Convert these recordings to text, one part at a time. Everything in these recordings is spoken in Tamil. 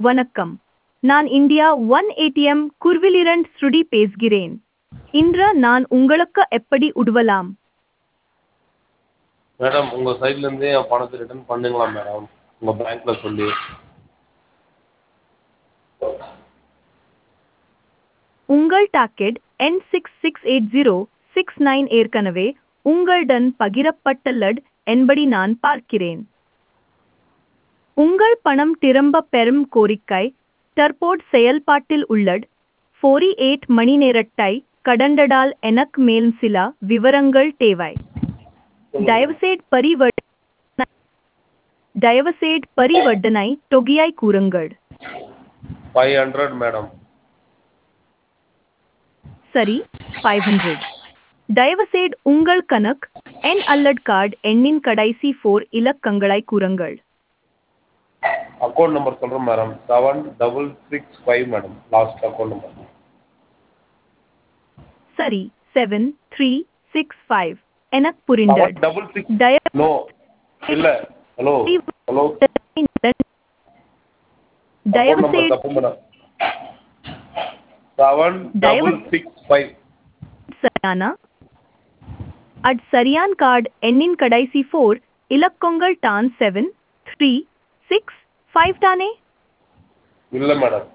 வணக்கம் நான் இந்தியா ஒன் ஏடிஎம் குர்விலிரண்ட் ஸ்ருடி பேசுகிறேன் இன்று நான் உங்களுக்கு எப்படி உதவலாம் மேடம் உங்கள் சைட்லேருந்து என் பணத்தை ரிட்டர்ன் பண்ணுங்களா மேடம் உங்கள் பேங்க்கில் சொல்லி உங்கள் டாக்கெட் என் six six eight zero six nine ஏற்கனவே உங்களுடன் பகிரப்பட்டுள்ளது என்பதை நான் பார்க்கிறேன் உங்கள் பணம் திரும்ப பெறும் கோரிக்கை தற்போது செயல்பாட்டில் உள்ளது ஃபோரி எயிட் மணி நேரத்தை கடந்ததால் எனக்கு மேலும் சில விவரங்கள் தேவை தயவுசெய்து பரிவர்த்தனை தயவுசெய்து பரிவர்த்தனை தொகையை கூறுங்கள் ஃபைவ் ஹண்ட்ரட் மேடம் சரி ஃபைவ் ஹண்ட்ரட் தயவுசெய்து உங்கள் கணக்கு என் அல்லது கார்டு எண்ணின் கடைசி ஃபோர் இலக்கங்களை கூறுங்கள் அக்கௌண்ட் நம்பர் சொல்கிறேன் madam seven double six five madam last account number சரி செவன் த்ரீ சிக்ஸ் ஃபைவ் எனக்கு செவன் புரிந்தது டபுள் சிக்ஸ் தயவு நோ இல்லை ஹலோ ஹலோ தயவுசெய்து தப்பு madam seven double six five சரியானா அட் சரியான் கார்டு எண்ணின் கடைசி ஃபோர் இலக்கங்கள் டான் செவன் த்ரீ சிக்ஸ் ஃபைவ் தானே இல்லை மேடம்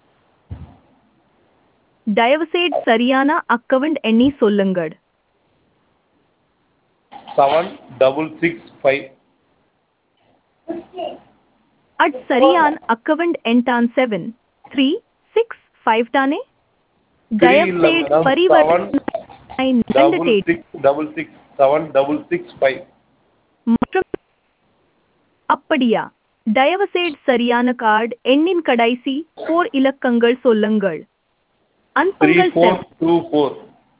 தயவுசெய்து சரியான அக்கவுண்ட் எண்ணி சொல்லுங்கள் செவன் டபுள் சிக்ஸ் ஃபைவ் அட் சரியான் அக்கவுண்ட் எண் டான் செவன் த்ரீ சிக்ஸ் ஃபைவ் தானே த்ரீ இல்லை தயவுசெய்து மேடம் செவன் பரிவர்த்தனை இரண்டு டபுள் தேதி six double six seven double six five மற்றும் அப்படியா தயவுசெய்து சரியான கார்டு எண்ணின் கடைசி போர் இலக்கங்கள் சொல்லுங்கள் த்ரீ அன்புங்கள் four two four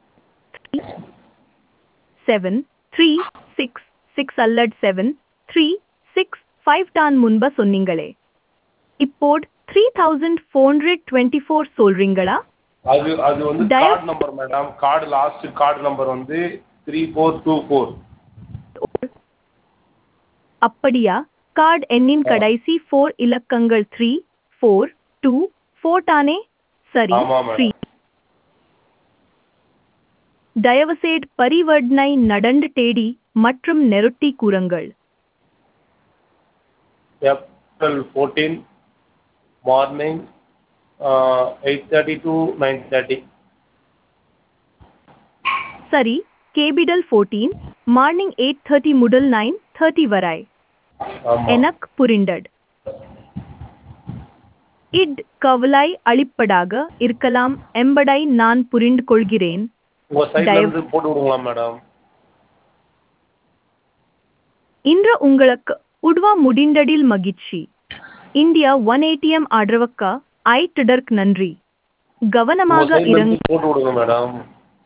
seven three six six அல்லட் செவன் த்ரீ சிக்ஸ் ஃபைவ் டான் முன்பு சொன்னீங்களே இப்போது three thousand four hundred twenty four சொல்றீங்களா அது அது வந்து தயவு- card number madam card last card number வந்து த்ரீ ஃபோர் டூ ஃபோர் அப்படியா கார்டு எண்ணின் கடைசி ஃபோர் இலக்கங்கள் த்ரீ ஃபோர் டூ ஃபோர் தானே சரி ஆமா, madam. த்ரீ தயவுசெய்து பரிவர்த்தனை நடந்து தேடி மற்றும் நெருட்டி கூறுங்கள் April fourteen morning eight thirty to nine thirty சரி capital fourteen morning eight thirty முதல் நைன் தேர்ட்டி வரை ஆமாம் எனக்கு புரிந்தது இட் கவலை அளிப்பதாக இருக்கலாம் என்பதை நான் புரிந்து கொள்கிறேன் உங்கள் சைட்ல தயவு- இருந்து போட்டு விடுங்களா மேடம் இன்று உங்களுக்கு உட்வா முடிந்தடில் மகிழ்ச்சி இந்தியா ஒன் ஏடிஎம் ஆதரவுக்கு ஐட்டதற்கு நன்றி உங்கள் கவனமாக சைட்ல இறங்கி இருந்து போட்டு விடுங்க மேடம்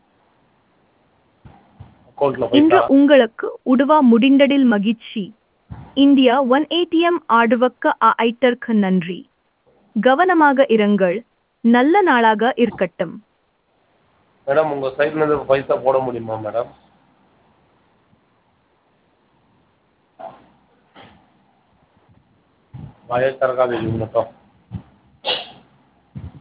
அக்கௌண்ட்டில் இன்று பைசா உங்களுக்கு உதவ முடிந்ததில் மகிழ்ச்சி இந்தியா ஒன் ஏடிஎம் ஆதரவுக்கு ஐட்டற்கு நன்றி கவனமாக இருங்கள் நல்ல நாளாக இருக்கட்டும் மேடம் உங்கள் சைட்ல இருந்து பைசா போட முடியுமா மேடம் வாயை திறக்காதீங்க மட்டும்